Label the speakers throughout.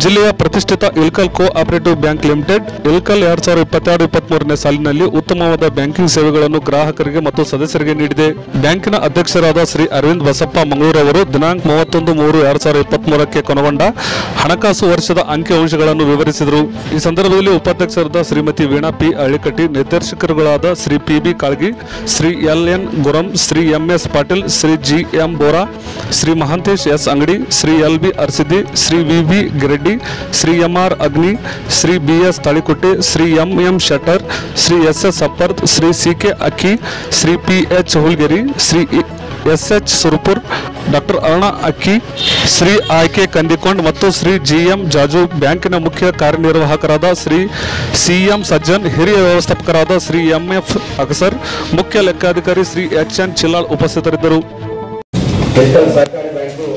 Speaker 1: ಜಿಲ್ಲೆಯ ಪ್ರತಿಷ್ಠಿತ Ilkal co operative bank limited Ilkal ಎರಡ್ ಸಾವಿರದ ಇಪ್ಪತ್ತೆರಡು ಇಪ್ಪತ್ಮೂರನೇ ಸಾಲಿನಲ್ಲಿ ಉತ್ತಮವಾದ ಬ್ಯಾಂಕಿಂಗ್ ಸೇವೆಗಳನ್ನು ಗ್ರಾಹಕರಿಗೆ ಮತ್ತು ಸದಸ್ಯರಿಗೆ ನೀಡಿದೆ ಬ್ಯಾಂಕಿನ ಅಧ್ಯಕ್ಷರಾದ ಶ್ರೀ ಅರವಿಂದ್ ಬಸಪ್ಪ ಮಂಗಳೂರು ಅವರು ದಿನಾಂಕ ಮೂವತ್ತೊಂದು ಮೂರು ಎರಡ್ ಸಾವಿರದ ಇಪ್ಪತ್ಮೂರಕ್ಕೆ ಕೊನೆಗೊಂಡ ಹಣಕಾಸು ವರ್ಷದ ಅಂಕಿಅಂಶಗಳನ್ನು ವಿವರಿಸಿದರು ಈ ಸಂದರ್ಭದಲ್ಲಿ ಉಪಾಧ್ಯಕ್ಷರಾದ ಶ್ರೀಮತಿ ವೀಣಾ ಪಿ ಅಳಿಕಟ್ಟಿ ನಿರ್ದೇಶಕರುಗಳಾದ Shri P B Kalgi Shri L N Guram Shri M S Patil Shri G M Bora Shri Mahantesh S Angadi Shri L B Arsiddi Shri V V Gireddy Shri M R Agni Shri B S Talikotte Shri M M Shettar Shri S S Appart Shri C K Akki Shri P H Hulgeri Shri S H Surpur doctor Aruna Akki Shri R K ಕಂದಿಕೊಂಡ್ ಮತ್ತು Shri G M Jaju ಬ್ಯಾಂಕಿನ ಮುಖ್ಯ ಕಾರ್ಯನಿರ್ವಾಹಕರಾದ Shri C M Sajjan ಹಿರಿಯ ವ್ಯವಸ್ಥಾಪಕರಾದ Shri M F Agasar ಮುಖ್ಯ ಲೆಕ್ಕಾಧಿಕಾರಿ Shri H N Chillal ಉಪಸ್ಥಿತರಿದ್ದರು
Speaker 2: ಗೆದ್ದಲ್ ಸಹಕಾರಿ ಬ್ಯಾಂಕು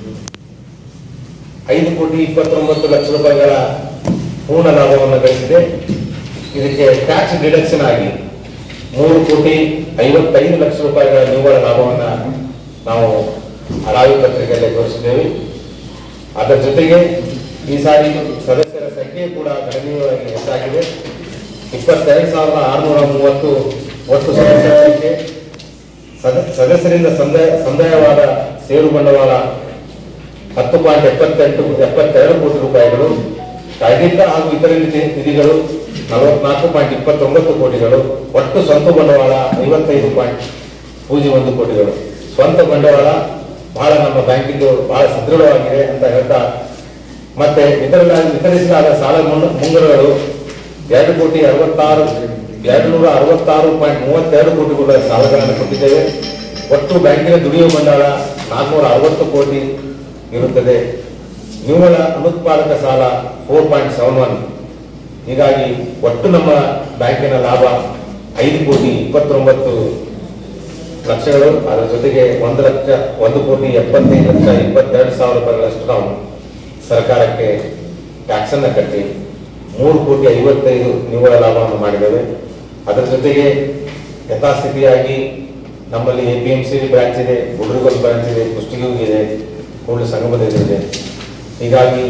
Speaker 2: ಐದು ಕೋಟಿ ಇಪ್ಪತ್ತೊಂಬತ್ತು ಲಕ್ಷ ರೂಪಾಯಿಗಳ ಪೂರ್ಣ ಲಾಭವನ್ನು ಗಳಿಸಿದೆ ಇದಕ್ಕೆ ಟ್ಯಾಕ್ಸ್ ಡಿಡಕ್ಷನ್ ಆಗಿ ಮೂರು ಕೋಟಿ ಐವತ್ತೈದು ಲಕ್ಷ ರೂಪಾಯಿಗಳ ನಿವ್ವಳ ಲಾಭವನ್ನು ನಾವು ಹರಾವಿ ಪತ್ರಿಕೆಯಲ್ಲಿ ತೋರಿಸಿದ್ದೇವೆ ಅದರ ಜೊತೆಗೆ ಈ ಸಾರಿ ಸದಸ್ಯರ ಸಂಖ್ಯೆ ಕೂಡ ಗಣನೀಯವಾಗಿ ಹೆಚ್ಚಾಗಿದೆ ಇಪ್ಪತ್ತೆರಡು ಸಾವಿರದ ಆರುನೂರ ಮೂವತ್ತು ಒಟ್ಟು ಸದಸ್ಯರ ಸಂಖ್ಯೆ ಸದ- ಸದಸ್ಯರಿಂದ ಸಂದಾಯ ಸಂದಾಯವಾದ ಷೇರು ಬಂಡವಾಳ ಹತ್ತು ಪಾಯಿಂಟ್ ಎಪ್ಪತ್ತೆಂಟು ಎಪ್ಪತ್ತೆರಡು ಕೋಟಿ ರೂಪಾಯಿಗಳು ಕಾಯ್ದಿಟ್ಟ ಹಾಗೂ ಇತರ ನಿಧಿ- ನಿಧಿಗಳು ನಲವತ್ನಾಲ್ಕು ಪಾಯಿಂಟ್ ಇಪ್ಪತ್ತೊಂಬತ್ತು ಕೋಟಿಗಳು ಒಟ್ಟು ಸ್ವಂತ ಬಂಡವಾಳ ಐವತ್ತೈದು ಪಾಯಿಂಟ್ ಪೂಜೆ ಒಂದು ಕೋಟಿಗಳು ಸ್ವಂತ ಬಂಡವಾಳ ಬಹಳ ನಮ್ಮ ಬ್ಯಾಂಕಿಂದು ಬಹಳ ಸದೃಢವಾಗಿದೆ ಅಂತ ಹೇಳ್ತಾ ಮತ್ತೆ ಇದರ ವಿತರಿಸಲಾದ ಸಾಲ ಮುನ್ನ- ಮುಂಗಡಗಳು ಎರಡು ಕೋಟಿ ಅರವತ್ತಾರು ಎರಡು ನೂರ ಅರವತ್ತಾರು ಪಾಯಿಂಟ್ ಮೂವತ್ತೆರಡು ಕೋಟಿಗಳ ಸಾಲಗಳನ್ನು ಕೊಟ್ಟಿದ್ದೇವೆ ಒಟ್ಟು ಬ್ಯಾಂಕಿನ ದುಡಿಯುವ ಬಂಡವಾಳ ನಾಲ್ಕುನೂರ ಅರವತ್ತು ಕೋಟಿ ಇರುತ್ತದೆ ನಿವ್ವಳ ಅನುತ್ಪಾದಕ ಸಾಲ ಫೋರ್ ಪಾಯಿಂಟ್ ಸೆವೆನ್ ಒನ್ ಹೀಗಾಗಿ ಒಟ್ಟು ನಮ್ಮ ಬ್ಯಾಂಕಿನ ಲಾಭ ಐದು ಕೋಟಿ ಇಪ್ಪತ್ತೊಂಬತ್ತು ಲಕ್ಷಗಳು ಅದರ ಜೊತೆಗೆ ಒಂದು ಲಕ್ಷ ಒಂದು ಕೋಟಿ ಎಪ್ಪತ್ತೈದು ಲಕ್ಷ ಇಪ್ಪತ್ತೆರಡು ಸಾವಿರ ರೂಪಾಯಿಗಳಷ್ಟು ನಾವು ಸರ್ಕಾರಕ್ಕೆ ಟ್ಯಾಕ್ಸ್ ಅನ್ನ ಕಟ್ಟಿ ಮೂರು ಕೋಟಿ ಐವತ್ತೈದು ನಿವ್ವಳ ಲಾಭವನ್ನು ಮಾಡಿದ್ದೇವೆ ಅದರ ಜೊತೆಗೆ ಯಥಾಸ್ಥಿತಿಯಾಗಿ ನಮ್ಮಲ್ಲಿ A P M C branch ಇದೆ ಗುಡ್ರಿಗೊಲ್ ಬ್ರಾಂಚ್ ಇದೆ ಕುಷ್ಟಗಿಗೂ ಇದೆ ಕೂಡಲ ಸಂಗಮದಲ್ಲಿ ಇದೆ ಹೀಗಾಗಿ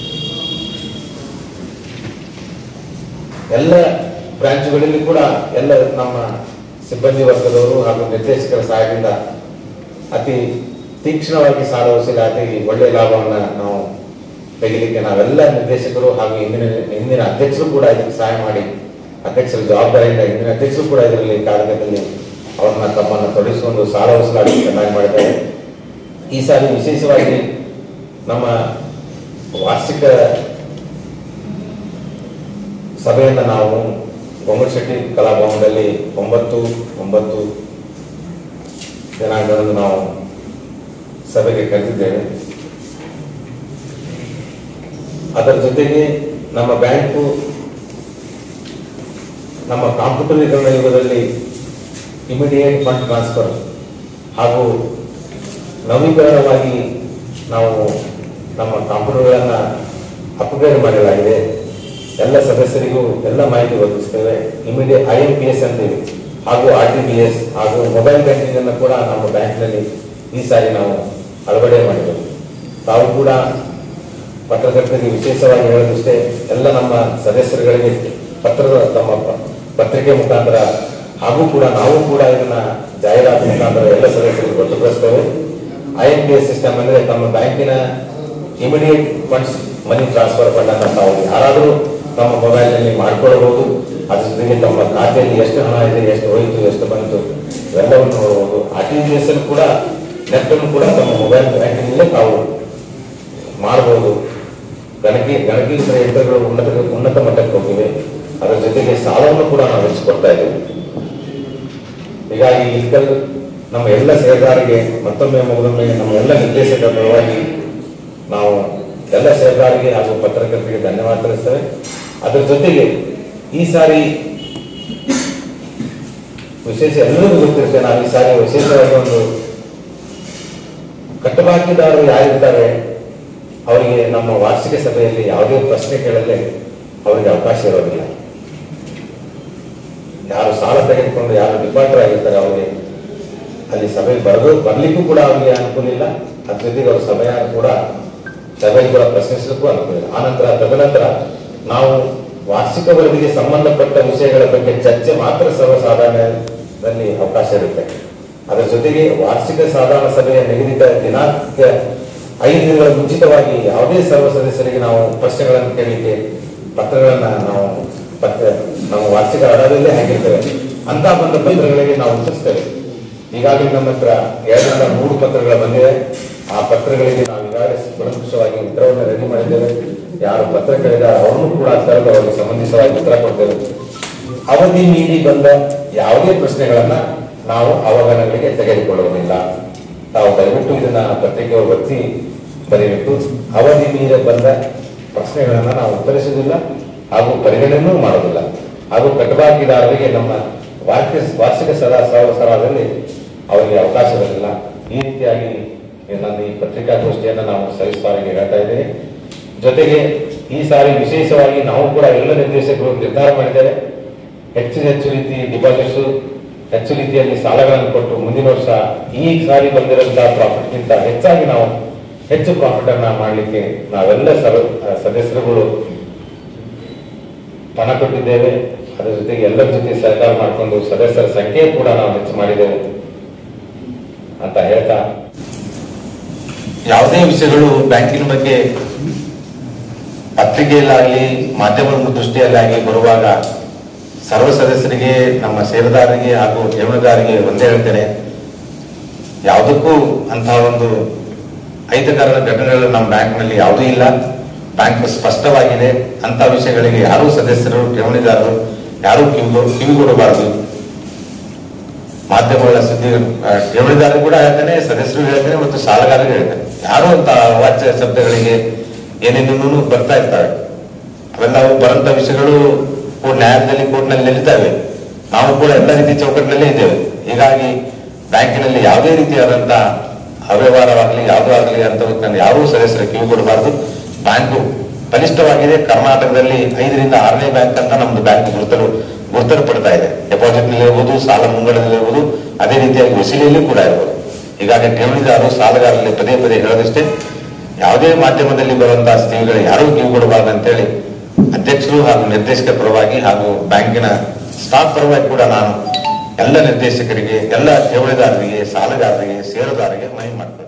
Speaker 2: ಎಲ್ಲ ಬ್ರಾಂಚ್ಗಳಲ್ಲಿ ಕೂಡ ಎಲ್ಲ ನಮ್ಮ ಸಿಬ್ಬಂದಿ ವರ್ಗದವರು ಹಾಗೂ ನಿರ್ದೇಶಕರ ಸಹಾಯದಿಂದ ಅತಿ ತೀಕ್ಷ್ಣವಾಗಿ ಸಾಲ ವಸೂಲಾತಿ ಒಳ್ಳೆಯ ಲಾಭವನ್ನ ನಾವು ತೆಗಿಲಿಕ್ಕೆ ನಾವೆಲ್ಲ ನಿರ್ದೇಶಕರು ಹಾಗೂ ಹಿಂದಿನ ಹಿಂದಿನ ಅಧ್ಯಕ್ಷರು ಕೂಡ ಇದಕ್ಕೆ ಸಹಾಯ ಮಾಡಿ ಅಧ್ಯಕ್ಷರ ಜವಾಬ್ದಾರಿಯಿಂದ ಹಿಂದಿನ ಅಧ್ಯಕ್ಷರು ಕೂಡ ಇದರಲ್ಲಿ ಕಾರ್ಯದಲ್ಲಿ ಅವ್ರನ್ನ ತಮ್ಮನ್ನು ತೊಡಗಿಸಿಕೊಂಡು ಸಾಲ ವಸೂಲಾತಿ ಚೆನ್ನಾಗಿ ಮಾಡಿದ್ದಾರೆ ಈ ಸಾರಿ ವಿಶೇಷವಾಗಿ ನಮ್ಮ ವಾರ್ಷಿಕ ಸಭೆಯನ್ನ ನಾವು ಗೊಮ್ಮಟಶೆಟ್ಟಿ ಕಲಾಭವನದಲ್ಲಿ ಒಂಬತ್ತು ಒಂಬತ್ತು ದಿನಾಂಕದಂದು ನಾವು ಸಭೆಗೆ ಕರೆದಿದ್ದೇವೆ ಅದರ ಜೊತೆಗೆ ನಮ್ಮ ಬ್ಯಾಂಕು ನಮ್ಮ ಕಾಂಪ್ಯೂಟರೀಕರಣ ಯುಗದಲ್ಲಿ ಇಮಿಡಿಯೇಟ್ ಫಂಡ್ ಟ್ರಾನ್ಸ್ಫರ್ ಹಾಗೂ ನವೀಕರಣವಾಗಿ ನಾವು ನಮ್ಮ ಕಂಪ್ಯೂಟರ್ಗಳನ್ನು ಅಪ್ಗ್ರೇಡ್ ಮಾಡಲಾಗಿದೆ ಎಲ್ಲ ಸದಸ್ಯರಿಗೂ ಎಲ್ಲ ಮಾಹಿತಿ ಒದಗಿಸ್ತೇವೆ immediate I M P S ಅಂತೀವಿ ಹಾಗೂ ಆರ್ ಟಿ ಪಿ ಎಸ್ ಹಾಗೂ ಮೊಬೈಲ್ ಬ್ಯಾಂಕಿಂಗ್ ಅನ್ನು ಕೂಡ ನಮ್ಮ ಬ್ಯಾಂಕ್ನಲ್ಲಿ ಈ ಸಾರಿ ನಾವು ಅಳವಡೆ ಮಾಡಿದೆವು ತಾವು ಕೂಡ ಪತ್ರಕರ್ತರಿಗೆ ವಿಶೇಷವಾಗಿ ಹೇಳೋದಿಷ್ಟೇ ಎಲ್ಲ ನಮ್ಮ ಸದಸ್ಯರುಗಳಿಗೆ ಪತ್ರದ ತಮ್ಮ ಪ- ಪತ್ರಿಕೆ ಮುಖಾಂತರ ಹಾಗೂ ಕೂಡ ನಾವು ಕೂಡ ಇದನ್ನ ಜಾಹೀರಾತು ಮುಖಾಂತರ ಎಲ್ಲ ಸದಸ್ಯರಿಗೆ ಗೊತ್ತುಪಡಿಸ್ತೇವೆ I M P S system ಅಂದ್ರೆ ತಮ್ಮ ಬ್ಯಾಂಕಿನ immediate funds money transfer fund ಅನ್ನ ತಾವು ಯಾರಾದರೂ ತಮ್ಮ ಮೊಬೈಲ್ ನಲ್ಲಿ ಮಾಡ್ಕೊಳ್ಬಹುದು ಅದ್ರ ಜೊತೆಗೆ ತಮ್ಮ ಖಾತೆಯಲ್ಲಿ ಎಷ್ಟು ಹಣ ಇದೆ ಎಷ್ಟು ಹೋಯಿತು ಎಷ್ಟು ಬಂತು ಇವೆಲ್ಲವನ್ನು ನೋಡಬಹುದು ಆರ್ ಟಿ ಜಿ ಎಸ್ ಕೂಡ ನೆಟ್ ಅನ್ನು ಕೂಡ ತಮ್ಮ ಮೊಬೈಲ್ ಬ್ಯಾಂಕಿನಲ್ಲೇ ತಾವು ಮಾಡಬಹುದು ಗಣಕಿ ಗಣಕೀಕೃತ ಯಂತ್ರಗಳು ಉನ್ನತ ಉನ್ನತ ಮಟ್ಟಕ್ಕೆ ಹೋಗಿವೆ ಅದರ ಜೊತೆಗೆ ಸಾಲವನ್ನು ಕೂಡ ನಾವು ಹೆಚ್ಚಿಕೊಡ್ತಾ ಇದ್ದೇವೆ ಹೀಗಾಗಿ ಇಲ್ಕಲ್ ನಮ್ಮ ಎಲ್ಲ ಷೇರುದಾರರಿಗೆ ಮತ್ತೊಮ್ಮೆ ಮಗದೊಮ್ಮೆ ನಮ್ಮ ಎಲ್ಲ ನಿರ್ದೇಶಕರ ಪರವಾಗಿ ನಾವು ಎಲ್ಲ ಷೇರುದಾರರಿಗೆ ಹಾಗೂ ಪತ್ರಕರ್ತರಿಗೆ ಧನ್ಯವಾದ ತಿಳಿಸ್ತೇವೆ ಅದರ ಜೊತೆಗೆ ಈ ಸಾರಿ ವಿಶೇಷ ಎಲ್ಲರಿಗೂ ಗೊತ್ತಿರುತ್ತೆ ನಾವು ಈ ಸಾರಿ ವಿಶೇಷವಾಗಿ ಒಂದು ಕಟ್ಟುಬಾಕಿದಾರರು ಯಾರಿರ್ತಾರೆ ಅವರಿಗೆ ನಮ್ಮ ವಾರ್ಷಿಕ ಸಭೆಯಲ್ಲಿ ಯಾವುದೇ ಪ್ರಶ್ನೆ ಕೇಳದೆ ಅವರಿಗೆ ಅವಕಾಶ ಇರೋದಿಲ್ಲ ಯಾರು ಸಾಲ ತೆಗೆದುಕೊಂಡು ಯಾರು ಡಿಪಾರ್ಟರ್ ಆಗಿರ್ತಾರೆ ಅವರಿಗೆ ಅಲ್ಲಿ ಸಭೆಗೆ ಬರೋದು ಬರ್ಲಿಕ್ಕೂ ಕೂಡ ಅವರಿಗೆ ಅನುಕೂಲ ಇಲ್ಲ ಅದ್ರ ಜೊತೆಗೆ ಅವ್ರ ಸಮಯ ಕೂಡ ಸಭೆಯಲ್ಲಿ ಕೂಡ ಪ್ರಶ್ನಿಸಲಿಕ್ಕೂ ಅನುಕೂಲ ಆನಂತರ ತದನಂತರ ನಾವು ವಾರ್ಷಿಕ ವರದಿಗೆ ಸಂಬಂಧಪಟ್ಟ ವಿಷಯಗಳ ಬಗ್ಗೆ ಚರ್ಚೆ ಮಾತ್ರ ಸರ್ವಸಾಧಾರಣದಲ್ಲಿ ಅವಕಾಶ ಇರುತ್ತೆ ಅದರ ಜೊತೆಗೆ ವಾರ್ಷಿಕ ಸಾಧಾರಣ ಸಭೆಯ ನಿಗದಿತ ದಿನಾಂಕ ಐದು ದಿನಗಳ ಮುಂಚಿತವಾಗಿ ಯಾವುದೇ ಸರ್ವ ಸದಸ್ಯರಿಗೆ ನಾವು ಪ್ರಶ್ನೆಗಳನ್ನು ಕೇಳಲಿಕ್ಕೆ ಪತ್ರಗಳನ್ನ ನಾವು ಪತ್ರ ನಾವು ವಾರ್ಷಿಕ ಹಣದಲ್ಲೇ ಹಾಕಿರ್ತೇವೆ ಅಂತ ಬಂದ ಪತ್ರಗಳಿಗೆ ನಾವು ಉತ್ತರಿಸ್ತೇವೆ ಈಗಾಗಲೇ ನಮ್ಮ ಹತ್ರ ಎರಡರಿಂದ ಮೂರು ಪತ್ರಗಳು ಬಂದಿವೆ ಆ ಪತ್ರಗಳಿಗೆ ನಾವು ಈಗಾಗಲೇ ಕೂಲಂಕುಷವಾಗಿ ಉತ್ತರವನ್ನು ರೆಡಿ ಮಾಡಿದ್ದೇವೆ ಯಾರು ಪತ್ರ ಕೇಳಿದಾರೆ ಅವರನ್ನು ಕೂಡ ಕರೆದು ಅವರಿಗೆ ಸಂಬಂಧಿತವಾಗಿ ಉತ್ತರ ಕೊಡ್ತೇವೆ ಅವಧಿ ಮೀರಿ ಬಂದ ಯಾವುದೇ ಪ್ರಶ್ನೆಗಳನ್ನ ನಾವು ಅವಗಣನೆಗೆ ತೆಗೆದುಕೊಳ್ಳುವುದಿಲ್ಲ ತಾವು ದಯವಿಟ್ಟು ಇದನ್ನ ಪತ್ರಿಕೆ ಒತ್ತಿ ಬರೀಬೇಕು ಅವಧಿ ಮೀರಿ ಬಂದ ಪ್ರಶ್ನೆಗಳನ್ನ ನಾವು ಉತ್ತರಿಸುವುದಿಲ್ಲ ಹಾಗೂ ಪರಿಗಣನೆಯೂ ಮಾಡುವುದಿಲ್ಲ ಹಾಗೂ ಕಟ್ಟಬಾಕಿದಾರರಿಗೆ ನಮ್ಮ ವಾರ್ಷಿಕ ವಾರ್ಷಿಕ ಸದಾ ಸರಾದಲ್ಲಿ ಅವರಿಗೆ ಅವಕಾಶವಿರಲಿಲ್ಲ ಈ ರೀತಿಯಾಗಿ ನನ್ನ ಈ ಪತ್ರಿಕಾಗೋಷ್ಠಿಯನ್ನು ನಾವು ಸವಿಸ್ತಾರವಾಗಿ ಹೇಳ್ತಾ ಇದ್ದೇವೆ ಜೊತೆಗೆ ಈ ಸಾರಿ ವಿಶೇಷವಾಗಿ ನಾವು ಕೂಡ ಎಲ್ಲ ನಿರ್ದೇಶಕರು ನಿರ್ಧಾರ ಮಾಡಿದ್ದೇವೆ ಹೆಚ್ಚು ಹೆಚ್ಚು ರೀತಿ ಡಿಪಾಸಿಟ್ಸ್ ಹೆಚ್ಚು ರೀತಿಯಲ್ಲಿ ಸಾಲಗಳನ್ನು ಕೊಟ್ಟು ಮುಂದಿನ ವರ್ಷ ಈ ಸಾರಿ ಬಂದಿರುವಂತಹ ಪ್ರಾಫಿಟ್ಗಿಂತ ಹೆಚ್ಚಾಗಿ ನಾವು ಹೆಚ್ಚು ಪ್ರಾಫಿಟ್ ಅನ್ನ ಮಾಡಲಿಕ್ಕೆ ನಾವೆಲ್ಲ ಸರ್ವ ಸದಸ್ಯರುಗಳು ಪಣ ಕೊಟ್ಟಿದ್ದೇವೆ ಅದರ ಜೊತೆಗೆ ಎಲ್ಲರ ಜೊತೆ ಸಹಕಾರ ಮಾಡಿಕೊಂಡು ಸದಸ್ಯರ ಸಂಖ್ಯೆ ಕೂಡ ನಾವು ಹೆಚ್ಚು ಮಾಡಿದ್ದೇವೆ ಅಂತ ಹೇಳ್ತಾ ಯಾವುದೇ ವಿಷಯಗಳು ಬ್ಯಾಂಕಿನ ಬಗ್ಗೆ ಪತ್ರಿಕೆಯಲ್ಲಾಗಲಿ ಮಾಧ್ಯಮದ ದೃಷ್ಟಿಯಲ್ಲಾಗಲಿ ಬರುವಾಗ ಸರ್ವ ಸದಸ್ಯರಿಗೆ ನಮ್ಮ ಷೇರುದಾರರಿಗೆ ಹಾಗೂ ಠೇವಣಿದಾರರಿಗೆ ಒಂದೇ ಹೇಳ್ತೇನೆ ಯಾವುದಕ್ಕೂ ಅಂತಹ ಒಂದು ಅಹಿತಕರ ಘಟನೆಗಳು ನಮ್ಮ ಬ್ಯಾಂಕ್ನಲ್ಲಿ ಯಾವುದೂ ಇಲ್ಲ ಬ್ಯಾಂಕ್ ಸ್ಪಷ್ಟವಾಗಿದೆ ಅಂತ ವಿಷಯಗಳಿಗೆ ಯಾರೂ ಸದಸ್ಯರು ಠೇವಣಿದಾರರು ಯಾರೂ ಕಿವಿ ಕಿವಿಗೊಡಬಾರದು ಮಾಧ್ಯಮಗಳ ಸುದ್ದಿ ಆ, ಠೇವಣಿದಾರರು ಕೂಡ ಹೇಳ್ತೇನೆ ಸದಸ್ಯರು ಹೇಳ್ತೇನೆ ಮತ್ತು ಸಾಲಗಾರರಿಗೆ ಹೇಳ್ತೇನೆ ಯಾರು ಅಂತ ವಾಚ್ಯ ಶಬ್ದಗಳಿಗೆ ಏನೇನೇನೂ ಬರ್ತಾ ಇರ್ತವೆ ಅವೆಲ್ಲವೂ ಬರಂತ ವಿಷಯಗಳು ಕೋ- ನ್ಯಾಯಾಲಯದಲ್ಲಿ ಕೋರ್ಟ್ನಲ್ಲಿ ನಿಲ್ತವೆ ನಾವು ಕೂಡ ಎಲ್ಲ ರೀತಿ ಚೌಕಟ್ಟಿನಲ್ಲೇ ಇದ್ದೇವೆ ಹೀಗಾಗಿ ಬ್ಯಾಂಕಿನಲ್ಲಿ ಯಾವುದೇ ರೀತಿಯಾದಂತ ಅವ್ಯವಹಾರವಾಗಲಿ ಯಾವುದೂ ಆಗಲಿ ಅಂತ ಯಾರೂ ಸದಸ್ಯರು ಕಿವಿ ಕೊಡಬಾರದು ಬ್ಯಾಂಕು ಬಲಿಷ್ಠವಾಗಿದೆ ಕರ್ನಾಟಕದಲ್ಲಿ ಐದರಿಂದ ಆರನೇ ಬ್ಯಾಂಕ್ ಅಂತ ನಮ್ದು ಬ್ಯಾಂಕ್ ಗುರುತರು ಗುರುತರು ಪಡ್ತಾ ಇದೆ ಡೆಪಾಸಿಟ್ ನಲ್ಲಿ ಇರ್ಬೋದು ಸಾಲ ಮುಂಗಡದಲ್ಲಿ ಇರ್ಬೋದು ಅದೇ ರೀತಿಯಾಗಿ ವಸೂಲಿಯಲ್ಲೂ ಕೂಡ ಇರ್ಬೋದು ಹೀಗಾಗಿ ಠೇವಣಿದಾರರು ಸಾಲಗಾರರಲ್ಲಿ ಪದೇ ಪದೇ ಹೇಳೋದಿಷ್ಟೇ ಯಾವುದೇ ಮಾಧ್ಯಮದಲ್ಲಿ ಬರುವಂತಹ ಸ್ಥಿತಿಗಳು ಯಾರೂ ಕಿವಿ ಕೊಡಬಾರ್ದು ಅಂತೇಳಿ ಅಧ್ಯಕ್ಷರು ಹಾಗೂ ನಿರ್ದೇಶಕರ ಪರವಾಗಿ ಹಾಗೂ ಬ್ಯಾಂಕಿನ ಸ್ಟಾಫ್ ಪರವಾಗಿ ಕೂಡ ನಾನು ಎಲ್ಲ ನಿರ್ದೇಶಕರಿಗೆ ಎಲ್ಲ ಠೇವಣಿದಾರರಿಗೆ ಸಾಲಗಾರರಿಗೆ ಷೇರುದಾರರಿಗೆ ಮನವಿ ಮಾಡ್ತೇನೆ